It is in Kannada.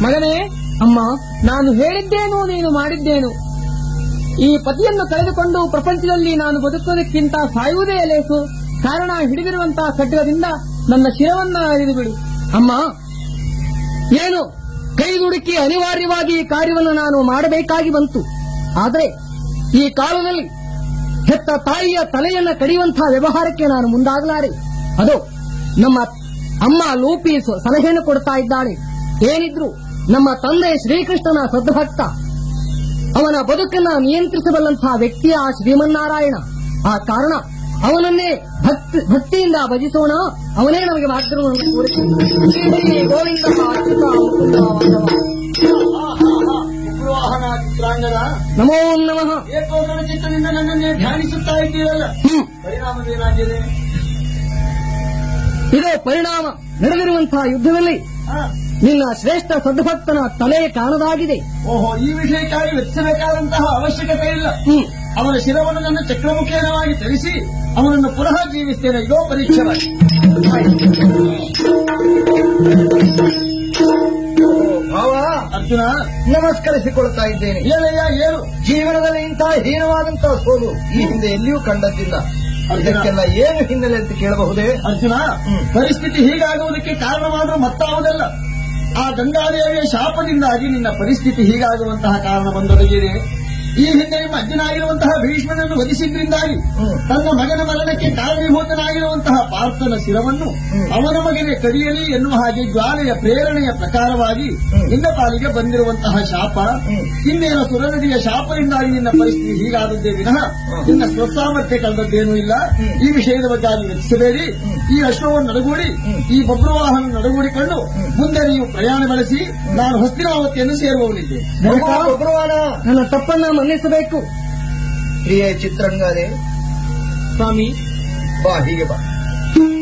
ಮಗನೇ ಅಮ್ಮ ನಾನು ಹೇಳಿದ್ದೇನು ನೀನು ಮಾಡಿದ್ದೇನು ಈ ಪತಿಯನ್ನು ಕಳೆದುಕೊಂಡು ಪ್ರಪಂಚದಲ್ಲಿ ನಾನು ಬದುಕೋದಕ್ಕಿಂತ ಸಾಯುವುದೇ ಲೇಸು ಕಾರಣ ಹಿಡಿದಿರುವಂತಹ ಖಡ್ಗದಿಂದ ನನ್ನ ಶಿರವನ್ನ ಅರಿದು ಬಿಡು ಅಮ್ಮ ಏನು ಕೈದುಡುಕಿ ಅನಿವಾರ್ಯವಾಗಿ ಈ ಕಾರ್ಯವನ್ನು ನಾನು ಮಾಡಬೇಕಾಗಿ ಬಂತು ಆದರೆ ಈ ಕಾಲದಲ್ಲಿ ಹೆತ್ತ ತಾಯಿಯ ತಲೆಯನ್ನ ಕಡಿಯುವಂತಹ ವ್ಯವಹಾರಕ್ಕೆ ನಾನು ಮುಂದಾಗಲಾರೆ ಅದು ನಮ್ಮ ಅಮ್ಮ ಲೂಪಿ ಸ- ಸಲಹೆಯನ್ನು ಕೊಡ್ತಾ ಇದ್ದಾಳೆ ಏನಿದ್ರು ನಮ್ಮ ತಂದೆ ಶ್ರೀಕೃಷ್ಣನ ಸದ್ಭಕ್ತ ಅವನ ಬದುಕನ್ನ ನಿಯಂತ್ರಿಸಬಲ್ಲಂತಹ ವ್ಯಕ್ತಿಯ ಆ ಶ್ರೀಮನ್ನಾರಾಯಣ ಆ ಕಾರಣ ಅವನನ್ನೇ ಭಕ್ತಿ ಭಕ್ತಿಯಿಂದ ಭಜಿಸೋಣ ಅವನೇ ನಮಗೆ ಮಾರ್ಗವನ್ನು ತೋರಿಸಿದ್ದಾನೆ. ಶ್ರೀ ಗೋವಿಂದ ಅಚ್ಯುತ ಮುಕುಂದ ಮಾಧವ. ಉಗ್ರವಾಹನ ಚಿತ್ರಾಂಗದ ನಮೋ ನಮಃ ಏಕೋದರ ಚಿತ್ತದಿಂದ ನನ್ನನ್ನೇ ಧ್ಯಾನಿಸುತ್ತಾ ಇದ್ದೀರಲ್ಲ ಹ್ಮ್. ಪರಿಣಾಮವೇನಾಗಿದೆ ಇದೇ ಪರಿಣಾಮ ನಡೆದಿರುವಂತಹ ಯುದ್ಧದಲ್ಲಿ ಆ, ನಿನ್ನ ಶ್ರೇಷ್ಠ ಸದ್ಭಕ್ತನ ತಲೆ ಕಾಣದಾಗಿದೆ ಓಹೋ ಈ ವಿಷಯಕ್ಕಾಗಿ ವೆಚ್ಚಬೇಕಾದಂತಹ ಅವಶ್ಯಕತೆ ಇಲ್ಲ ಹ್ಮ್. ಅವನ ಶಿರವನ್ನು ನನ್ನ ಚಕ್ರಮುಖೇನವಾಗಿ ಧರಿಸಿ ಅವನನ್ನು ಪುನಃ ಜೀವಿಸ್ತೇನೆ ಇದೋ ಪರೀಕ್ಷೆವಾಗಿ ಭಾವ ಅರ್ಜುನ ನಮಸ್ಕರಿಸಿಕೊಳ್ತಾ ಇದ್ದೇನೆ ಏನಯ್ಯ ಏನು ಜೀವನದಲ್ಲಿ ಇಂತಹ ಹೀನವಾದಂತಹ ಸೋಲು ಈ ಹಿಂದೆ ಎಲ್ಲಿಯೂ ಕಂಡದ್ದಿಲ್ಲ ಇದಕ್ಕೆಲ್ಲ ಏನು ಹಿನ್ನೆಲೆ ಅಂತ ಕೇಳಬಹುದೇ ಅರ್ಜುನ ಹ್ಮ್. ಪರಿಸ್ಥಿತಿ ಹೀಗಾಗುವುದಕ್ಕೆ ಕಾರಣವಾದರೂ ಮತ್ತಾವುದಲ್ಲ ಆ ಗಂಗಾದೇವಿಯ ಶಾಪದಿಂದಾಗಿ ನಿನ್ನ ಪರಿಸ್ಥಿತಿ ಹೀಗಾಗುವಂತಹ ಕಾರಣ ಬಂದೊದಗಿದೆ ಈ ಹಿಂದೆ ನಿಮ್ಮ ಅಜ್ಜನಾಗಿರುವಂತಹ ಭೀಷ್ಮನನ್ನು ವಧಿಸಿದ್ರಿಂದಾಗಿ ಹ್ಮ್. ತನ್ನ ಮಗನ ಮರಣಕ್ಕೆ ಕಾರಣೀಭೂತನಾಗಿರುವಂತಹ ಪಾರ್ಥನ ಶಿರವನ್ನು ಹ್ಮ್. ಅವನ ಮಗನೇ ಕಡಿಯಲಿ ಎನ್ನುವ ಹಾಗೆ ಜ್ವಾಲೆಯ ಪ್ರೇರಣೆಯ ಪ್ರಕಾರವಾಗಿ ಹ್ಮ್. ನಿನ್ನ ಪಾಲಿಗೆ ಬಂದಿರುವಂತಹ ಶಾಪ ಹ್ಮ್. ಇನ್ನೇನು ಸುರನದಿಯ ಶಾಪದಿಂದಾಗಿ ನಿನ್ನ ಪರಿಸ್ಥಿತಿ ಹೀಗಾದದ್ದೇ ವಿನಃ ಹ್ಮ್. ನಿನ್ನ ಸ್ವಸಾಮರ್ಥ್ಯ ಕಳೆದದ್ದೇನೂ ಇಲ್ಲ ಹ್ಮ್. ಈ ವಿಷಯದ ಬಗ್ಗೆ ಅಲ್ಲಿ ರಚಿಸಬೇಡಿ ಈ ಅಶ್ವವನ್ನು ನಡಗೂಡಿ ಹ್ಮ್. ಈ ಬಬ್ರುವಾಹನ ನಡಗೂಡಿಕೊಂಡು ಹ್ಮ್. ಮುಂದೆ ನೀವು ಪ್ರಯಾಣ ಬೆಳೆಸಿ ನಾನು ಹಸ್ತಿನಾವತಿಯನ್ನು ಸೇರುವವನಿದ್ದೆ ಭಗವಾನ ನನ್ನ ತಪ್ಪನ್ನ ಮನ್ನಿಸಬೇಕು ಪ್ರಿಯ ಚಿತ್ರಂಗನೇ ಸ್ವಾಮಿ ಬಾ ಹೀಗೆ ಬಾ